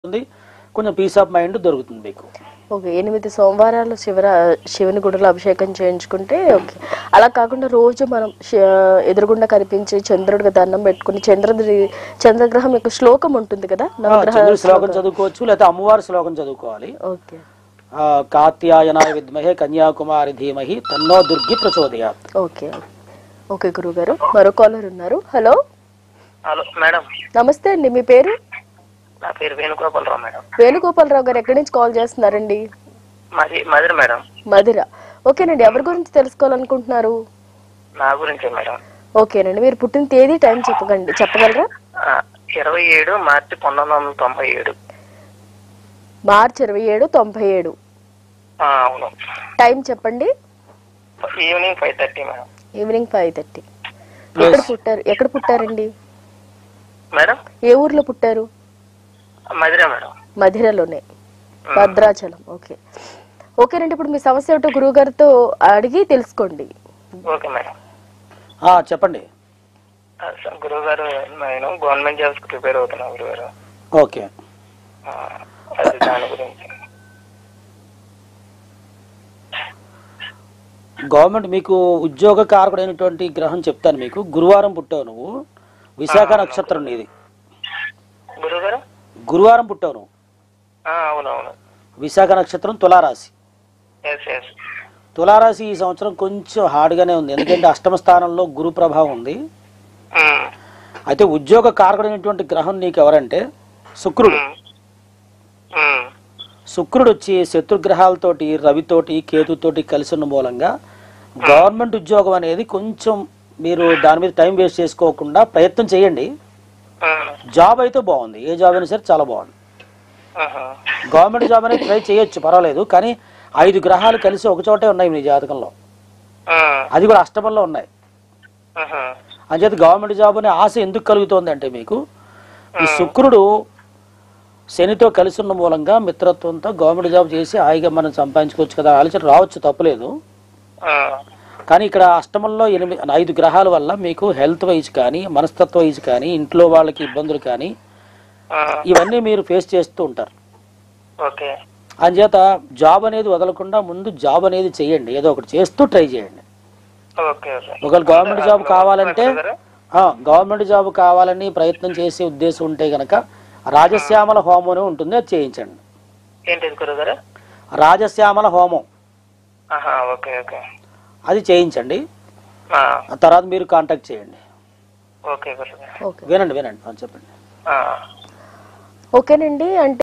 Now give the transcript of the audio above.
ఉంటుంది కొంచెం piece of mind దొరుకుతుంది మీకు ఓకే ఎనిమిది సోమవారాలు శివర శివుని గుడిలో అభిషేకం చేయించుకుంటే ఓకే అలా కాకుండా రోజు మనం శ- ఎదురుగుండా కనిపించి చంద్రుడికి దండం పెట్టుకుని చంద్రుడి చంద్రగ్రహం యొక్క శ్లోకం ఉంటుంది కదా ఆ, నవగ్రహ చంద్రుడి శ్లోకం చదువుకోవచ్చు లేకపోతే అమ్మవారి శ్లోకం చదువుకోవాలి ఓకే ఆ, కాత్యాయనాయ విద్మహే కన్యాకుమారి ధీమహి తన్నో దుర్గి ప్రచోదయాత్ ఓకే ఓకే గురువు గారు మరో కాలర్ ఉన్నారు హలో హలో మేడం నమస్తే అండి మీ పేరు నా పేరు వేణుగోపాలరావు మేడం వేణుగోపాలరావు గారు ఎక్కడి నుంచి కాల్ చేస్తున్నారండి మాది మధుర మేడం మధిర ఓకేనండి ఎవరి గురించి తెలుసుకోవాలనుకుంటున్నారు నా గురించే మేడం ఓకేనండి మీరు పుట్టిన తేదీ టైం చెప్పకండి చెప్పగలరా ఆ, ఇరవై ఏడు మార్చి పంతొమ్మిది వందల తొంభై ఏడు మార్చి ఇరవై ఏడు తొంభై ఏడు ఆ, అవును టైం చెప్పండి evening five thirty madam evening five thirty ఎక్కడ పుట్టారు ఎక్కడ పుట్టారండి మేడం ఏ ఊర్లో పుట్టారు మధుర మేడం మధిరలోనే భద్రాచలం ఓకే ఓకేనండి ఇప్పుడు మీ సమస్య ఏమిటో గురువు గారితో అడిగి తెలుసుకోండి ఓకే మేడం ఆ, చెప్పండి ఆ, స- గురువు గారు నేను గవర్నమెంట్ జాబ్స్ ప్రిపేర్ అవుతున్నా గురువు గారు ఓకే ఆ, అది దాని గురించి గవర్నమెంట్ మీకు ఉద్యోగ కారకుడైనటువంటి గ్రహం చెప్తాను మీకు గురువారం పుట్టావు నువ్వు విశాఖ నక్షత్రం నీది గురువు గారు గురువారం పుట్టావు నువ్వు ఆ, అవునవును విశాఖ నక్షత్రం తులారాశి ఎస్ ఎస్ తులారాశి ఈ సంవత్సరం కొంచెం హార్డ్గానే ఉంది ఎందుకంటే అష్టమ స్థానంలో గురు ప్రభావం ఉంది అయితే ఉద్యోగ కారకుడైనటువంటి గ్రహం నీకు ఎవరంటే శుక్రుడు శుక్రుడు వచ్చి శత్రుగ్రహాలతోటి రవితోటి కేతుతోటి కలిసి ఉన్న మూలంగా గవర్నమెంట్ ఉద్యోగం అనేది కొంచెం మీరు దాని మీద టైం వేస్ట్ చేసుకోకుండా ప్రయత్నం చేయండి జాబ్ అయితే బాగుంది ఏ జాబ్ అయినా సరే చాలా బాగుంది గవర్నమెంట్ జాబ్ అనేది ట్రై చేయొచ్చు పర్వాలేదు కానీ ఐదు గ్రహాలు కలిసి ఒక చోటే ఉన్నాయి మీ జాతకంలో అది కూడా అష్టమంలో ఉన్నాయి అంచేత గవర్నమెంట్ జాబ్ అనే ఆశ ఎందుకు కలుగుతోంది అంటే మీకు ఈ శుక్రుడు శనితో కలిసి ఉన్న మూలంగా మిత్రత్వంతో గవర్నమెంట్ జాబ్ చేసి హాయిగా మనం సంపాదించుకోవచ్చు కదా ఆలోచన రావచ్చు తప్పలేదు కానీ ఇక్కడ అష్టమంలో ఎనిమిది ఐదు గ్రహాల వల్ల మీకు హెల్త్ వైజ్ కానీ మనస్తత్వ వైజ్ కానీ ఇంట్లో వాళ్ళకి ఇబ్బందులు కానీ ఇవన్నీ మీరు ఫేస్ చేస్తూ ఉంటారు ఓకే అంచేత జాబ్ అనేది వదలకుండా ముందు జాబ్ అనేది చేయండి ఏదో ఒకటి చేస్తూ ట్రై చేయండి ఓకే ఓకే ఒకవేళ గవర్నమెంట్ జాబ్ కావాలంటే ఆ, గవర్నమెంట్ జాబ్ కావాలని ప్రయత్నం చేసే ఉద్దేశం ఉంటే గనక రాజశ్యామల హోమం అని ఉంటుంది అది చేయించండి ఏంటిది గురువు గారు రాజశ్యామల హోమం ఆహా, ఓకే ఓకే అది చేయించండి ఆ, ఆ తర్వాత మీరు కాంటాక్ట్ చేయండి ఓకే గురువు గారు ఓకే వినండి వినండి ఆ, చెప్పండి ఆ. ఓకేనండి అంటే